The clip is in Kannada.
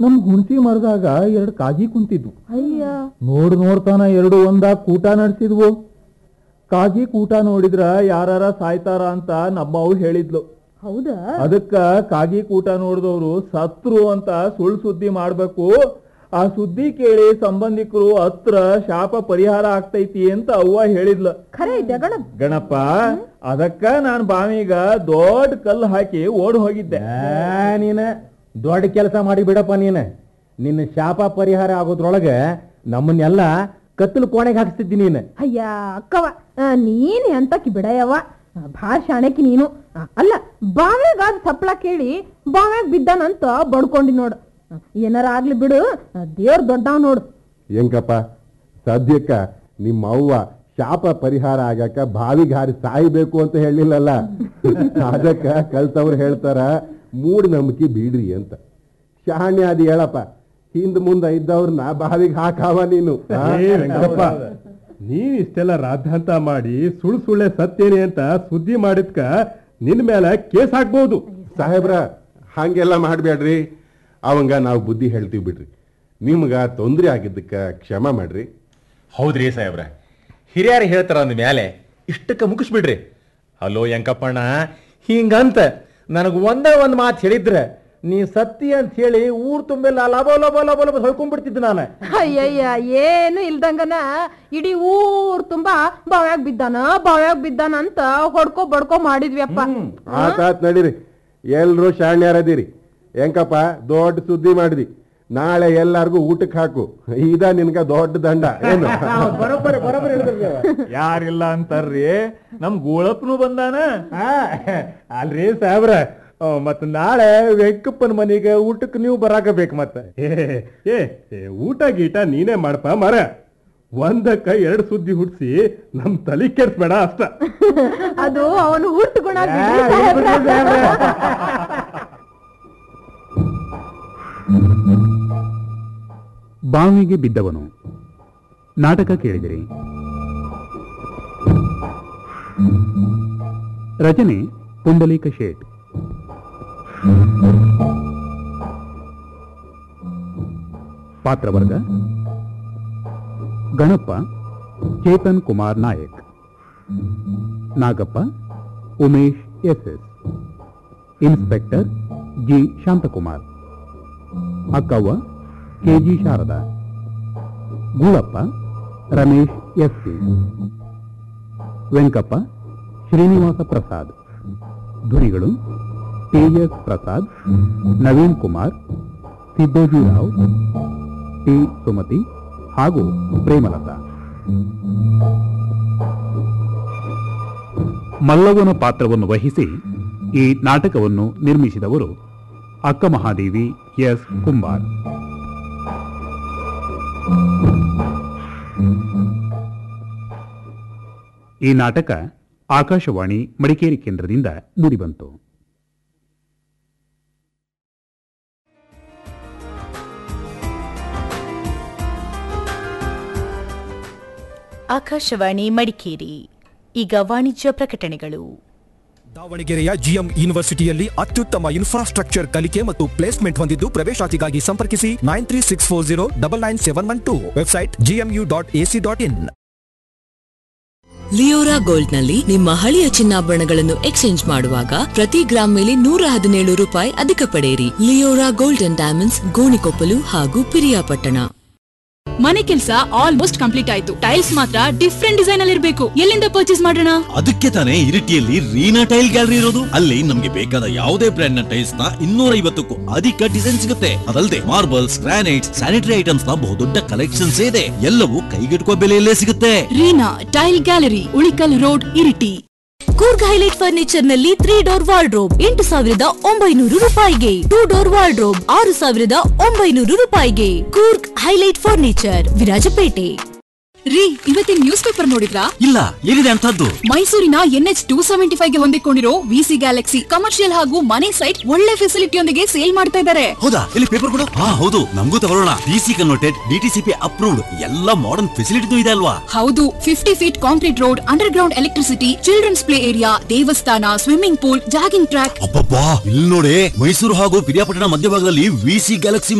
ನಮ್ ಹುಣಸಿ ಮರದಾಗ ಎರಡು ಕಾಗಿ ಕುಂತಿದ್ವು ಅಯ್ಯ ನೋಡ್ ನೋಡ್ತಾನ ಎರಡು ಒಂದಾಗ ಕೂಟ ನಡೆಸಿದ್ವು ಕಾಗಿ ಕೂಟ ನೋಡಿದ್ರ ಯಾರಾರ ಸಾಯ್ತಾರ ಅಂತ ನಮ್ಮವ್ ಹೇಳಿದ್ಲು ಹೌದಾ ಅದಕ್ಕ ಕಾಗಿ ಕೂಟ ನೋಡಿದವ್ರು ಸತ್ರು ಅಂತ ಸುಳ್ಳು ಸುದ್ದಿ ಮಾಡ್ಬೇಕು ಆ ಸುದ್ದಿ ಕೇಳಿ ಸಂಬಂಧಿಕರು ಹತ್ರ ಶಾಪ ಪರಿಹಾರ ಆಗ್ತೈತಿ ಅಂತ ಅವ್ವ ಹೇಳಿದ್ಲ ಖರೆ ಐತೆ ಗಣ ಗಣಪ ಅದಕ್ಕ ನಾನ್ ಬಾವಿಗ ದೊಡ್ಡ ಕಲ್ಲು ಹಾಕಿ ಓಡ್ ಹೋಗಿದ್ದೆ ಆ, ನೀನ ದೊಡ್ಡ ಕೆಲಸ ಮಾಡಿ ಬಿಡಪ್ಪ ನೀನ ನಿನ್ನ ಶಾಪ ಪರಿಹಾರ ಆಗೋದ್ರೊಳಗೆ ನಮ್ಮನ್ನೆಲ್ಲ ಕತ್ತಲು ಕೋಣೆಗೆ ಹಾಕ್ಸ್ತಿದ್ದಿ ನೀನು ಅಯ್ಯ ಅಕ್ಕವ ಆ, ನೀನ್ ಎಂತಕಿ ಬಿಡಯವ್ವ ಆ, ಭಾಳ ಶಾಣಕಿ ನೀನು ಆ, ಅಲ್ಲ ಬಾವ್ಯಾಗ ಅದ್ ಸಪ್ಳ ಕೇಳಿ ಬಾವ್ಯಾಗ ಬಿದ್ದಾನಂತ ಬಡ್ಕೊಂಡಿ ನೋಡು ಆ, ಏನಾರ ಆಗ್ಲಿ ಬಿಡು ದೇವ್ರ ದೊಡ್ಡವ್ ನೋಡು ಹೆಂಗಪ್ಪ ಸದ್ಯಕ್ಕ ನಿಮ್ಮ ಅವ್ವ ಶಾಪ ಪರಿಹಾರ ಆಗಕ್ಕ ಬಾವಿಗೆ ಹಾರಿ ಸಾಯ್ಬೇಕು ಅಂತ ಹೇಳಿಲ್ಲಲ್ಲ ಅದಕ್ಕ ಕಲ್ತವ್ರು ಹೇಳ್ತಾರ ಮೂಢನಂಬಿಕೆ ಬೀಡ್ರಿ ಅಂತ ಶಾಣೆ ಅದು ಹೇಳಪ್ಪ ಹಿಂದ್ ಮುಂದ ಇದ್ದವ್ರನ್ನ ಬಾವಿಗೆ ಹಾಕಾವ ನೀನು ಆ? ಏ ವೆಂಕಟಪ್ಪ ನೀನ್ ಇಷ್ಟೆಲ್ಲ ರಾದ್ಧಾಂತ ಮಾಡಿ ಸುಳ್ಳು ಸುಳ್ಳೆ ಸತ್ತೇನೆ ಅಂತ ಸುದ್ದಿ ಮಾಡಿದ್ಕ ನಿನ್ ಮೇಲೆ ಕೇಸ್ ಹಾಕ್ಬಹುದು ಸಾಹೇಬ್ರ ಹಂಗೆಲ್ಲ ಮಾಡ್ಬೇಡ್ರಿ ಅವಂಗ ನಾವು ಬುದ್ಧಿ ಹೇಳ್ತೀವಿ ಬಿಡ್ರಿ ನಿಮ್ಗ ತೊಂದರೆ ಆಗಿದ್ದಕ್ಕ ಕ್ಷಮ ಮಾಡ್ರಿ ಹೌದ್ರಿ ಸಾಹೇಬ್ರ ಹಿರಿಯರು ಹೇಳ್ತಾರ ಅಂದ ಮೇಲೆ ಇಷ್ಟಕ್ಕೆ ಮುಗಿಸ್ಬಿಡ್ರಿ ಹಲೋ ಯಂಕಪ್ಪಣ್ಣ ಹಿಂಗಂತ ನನಗೆ ಒಂದೇ ಒಂದು ಮಾತು ಹೇಳಿದ್ರೆ ನೀ ಸತ್ತಿ ಅಂತ ಹೇಳಿ ಊರ್ ತುಂಬೆಲ್ಲ ಲಬ ಲಬ ಲಬ ಲಬ ಹೊಳ್ಕೊಂಡ್ಬಿಡ್ತಿದ್ದೆ ನಾನು ಅಯ್ಯಯ್ಯ ಏನು ಇಲ್ದಂಗನ ಇಡೀ ಊರ್ ತುಂಬಾ ಬಾವ್ಯಾಗ ಬಿದ್ದಾನ ಬಾವ್ಯಾಗ ಬಿದ್ದಾನ ಅಂತ ಹೊಡ್ಕೊ ಬಡ್ಕೊ ಮಾಡಿದ್ವಿಯಪ್ಪ ಆತಾತ್ ನಡೀರಿ ಎಲ್ರೂ ಶಾಣ್ಯಾರದಿರಿ ಹೆಂಕಪ್ಪ ದೊಡ್ಡ ಸುದ್ದಿ ಮಾಡಿದಿ ನಾಳೆ ಎಲ್ಲಾರ್ಗೂ ಊಟಕ್ಕೆ ಹಾಕು ಇದ ನಿನ್ಗ ದೊಡ್ಡ ದಂಡ ಏನು ಬರೋಬ್ಬರಿ ಬರೋಬ್ಬರಿ ಹೇಳಿದ್ರಿ ನೀವು. ಯಾರಿಲ್ಲ ಅಂತಾರ್ರಿ ನಮ್ ಗೋಳಪ್ಪನು ಬಂದಾನ ಆ, ಅಲ್ರಿ ಸಾಹೇಬ್ರ ಆ, ಮತ್ ನಾಳೆ ವೆಂಕಪ್ಪನ ಮನೆಗೆ ಊಟಕ್ಕೆ ನೀವು ಬರಾಕಬೇಕು ಮತ್ತೆ ಏ ಏ, ಏ, ಊಟ ಗೀಟ ನೀನೇ ಮಾಡಪ್ಪ ಮರ ಒಂದಕ್ಕ ಎರಡು ಸುದ್ದಿ ಹುಡ್ಸಿ ನಮ್ ತಲೆ ಕೆಡ್ಸ್ಬೇಡ ಅಷ್ಟ ಅದು ಅವನು ಹುಟ್ಟು ಗುಣ ಬಿಡ್ರಿ ಆ, ಸಾಹೇಬ್ರ. ಬಿಡ್ರಿ ಸಾಹೇಬ್ರೆ. ಬಾವಿಗೆ ಬಿದ್ದವನು ನಾಟಕ ಕೇಳಿದಿರಿ ರಚನೆ ಪುಂಡಲೀಕ ಶೇಟ್ ಪಾತ್ರವರ್ಗ Ganapa Chetan Kumar Nayak Nagappa Umesh S S inspector G Shanthakumar Akkavva KG Sharada Goolappa Ramesh S C Venkappa Srinivasa Prasad ಧ್ವನಿಗಳು ತೇಜಸ್ ಪ್ರಸಾದ್ ನವೀನ್ ಕುಮಾರ್ ಸಿದ್ದೋಜಿರಾವ್ ಟಿ ಸುಮತಿ ಹಾಗೂ ಪ್ರೇಮಲತಾ ಮಲ್ಲವನ ಪಾತ್ರವನ್ನು ವಹಿಸಿ ಈ ನಾಟಕವನ್ನು ನಿರ್ಮಿಸಿದವರು ಅಕ್ಕ ಮಹಾದೇವಿ ಎಸ್ ಕುಂಬಾರ್ ಈ ನಾಟಕ ಆಕಾಶವಾಣಿ ಮಡಿಕೇರಿ ಕೇಂದ್ರದಿಂದ ಮೂಡಿಬಂತು ಆಕಾಶವಾಣಿ ಮಡಿಕೇರಿ ಈಗ ವಾಣಿಜ್ಯ ಪ್ರಕಟಣೆಗಳು ದಾವಣಗೆರೆಯ ಜಿಎಂ ಯೂನಿವರ್ಸಿಟಿಯಲ್ಲಿ ಅತ್ಯುತ್ತಮ ಇನ್ಫ್ರಾಸ್ಟ್ರಕ್ಚರ್ ಕಲಿಕೆ ಮತ್ತು ಪ್ಲೇಸ್ಮೆಂಟ್ ಹೊಂದಿದ್ದು ಪ್ರವೇಶಾತಿಗಾಗಿ ಸಂಪರ್ಕಿಸಿ nine three six four zero double nine seven one two website GMU dot AC dot IN Leora gold ನಲ್ಲಿ ನಿಮ್ಮ ಹಳೆಯ ಚಿನ್ನಾಭರಣಗಳನ್ನು ಎಕ್ಸ್ಚೇಂಜ್ ಮಾಡುವಾಗ ಪ್ರತಿ ಗ್ರಾಮ್ ಮೇಲೆ ನೂರ ಹದಿನೇಳು ರೂಪಾಯಿ ಅಧಿಕ ಪಡೆಯಿರಿ Leora gold and diamonds Gonikoppal ಹಾಗೂ ಪಿರಿಯಾಪಟ್ಟಣ ಮನೆ ಕೆಲಸ ಆಲ್ಮೋಸ್ಟ್ ಕಂಪ್ಲೀಟ್ ಆಯ್ತು ಟೈಲ್ಸ್ ಮಾತ್ರ ಡಿಫ್ರೆಂಟ್ ಡಿಸೈನ್ ಅಲ್ಲಿ ಇರಬೇಕು ಎಲ್ಲಿಂದ ಪರ್ಚೇಸ್ ಮಾಡೋಣ ಅದಕ್ಕೆ ತಾನೇ ಇರಿಟಿಯಲ್ಲಿ ರೀನಾ ಟೈಲ್ ಗ್ಯಾಲರಿ ಇರೋದು ಅಲ್ಲಿ ನಮ್ಗೆ ಬೇಕಾದ ಯಾವುದೇ ಬ್ರ್ಯಾಂಡ್ ನ ಟೈಲ್ಸ್ ನ ಇನ್ನೂರ ಐವತ್ತಕ್ಕೂ ಅಧಿಕ ಡಿಸೈನ್ ಸಿಗುತ್ತೆ ಅದಲ್ಲದೆ ಮಾರ್ಬಲ್ಸ್ ಗ್ರಾನೈಟ್ಸ್ ಸ್ಯಾನಿಟರಿ ಐಟಮ್ಸ್ ನ ಬಹುದೊಡ್ಡ ಕಲೆಕ್ಷನ್ಸ್ ಇದೆ ಎಲ್ಲವೂ ಕೈಗೆಟುಕುವ ಬೆಲೆಯಲ್ಲೇ ಸಿಗುತ್ತೆ Reena tile gallery Ulikal road Iritty Coorg highlight furniture ನಲ್ಲಿ ತ್ರೀ ಡೋರ್ ವಾರ್ಡ್ರೋಬ್ ಎಂಟು ಸಾವಿರದ ಒಂಬೈನೂರು ರೂಪಾಯಿಗೆ ಟೂ ಡೋರ್ ವಾರ್ಡ್ರೋಬ್ ಆರು ಸಾವಿರದ ಒಂಬೈನೂರು ರೂಪಾಯಿಗೆ ಕೂರ್ಗ್ ಹೈಲೈಟ್ ಫರ್ನಿಚರ್ ವಿರಾಜಪೇಟೆ ರೀ ಇವತ್ತಿನ ನ್ಯೂಸ್ ಪೇಪರ್ ನೋಡಿದ್ರಾ ಇಲ್ಲ ಏನಿದೆ ಅಂತದ್ದು ಮೈಸೂರಿನ ಎನ್ಎಚ್ ಟೂ ಸೆವೆಂಟಿ ಫೈವ್ ಗೆ ಹೊಂದಿಕೊಂಡಿರೋ ವಿಸಿ ಗ್ಯಾಲಕ್ಸಿ ಕಮರ್ಷಿಯಲ್ ಹಾಗೂ ಮನೆ ಸೈಟ್ ಒಳ್ಳೆ ಫೆಸಿಲಿಟಿಯೊಂದಿಗೆ ಸೇಲ್ ಮಾಡ್ತಾ ಇದ್ದಾರೆ ಹೌದಾ ಇಲ್ಲಿ ಪೇಪರ್ ಕೊಡು ಹಾ ಹೌದು ನಮಗೂ ತಗೊಳ್ಳೋಣ ಡಿಸಿ ಕನ್ವರ್ಟೆಡ್ ಡಿಟಿಸಿಪಿ ಅಪ್ರೂವ್ಡ್ ಎಲ್ಲ ಮಾಡರ್ನ್ ಫೆಸಿಲಿಟಿ ಇದೆ ಅಲ್ವಾ ಹೌದು fifty feet concrete road underground electricity children's play area ದೇವಸ್ಥಾನ ಸ್ವಿಮ್ಮಿಂಗ್ ಪೂಲ್ ಜಾಗಿಂಗ್ ಟ್ರ್ಯಾಕ್ ಅಬ್ಬಬ್ಬಾ ಇಲ್ಲಿ ನೋಡಿ ಮೈಸೂರು ಹಾಗೂ ಪಿರಿಯಾಪಟ್ಟಣ ಮಧ್ಯಭಾಗದಲ್ಲಿ ವಿಸಿ ಗ್ಯಾಲಕ್ಸಿ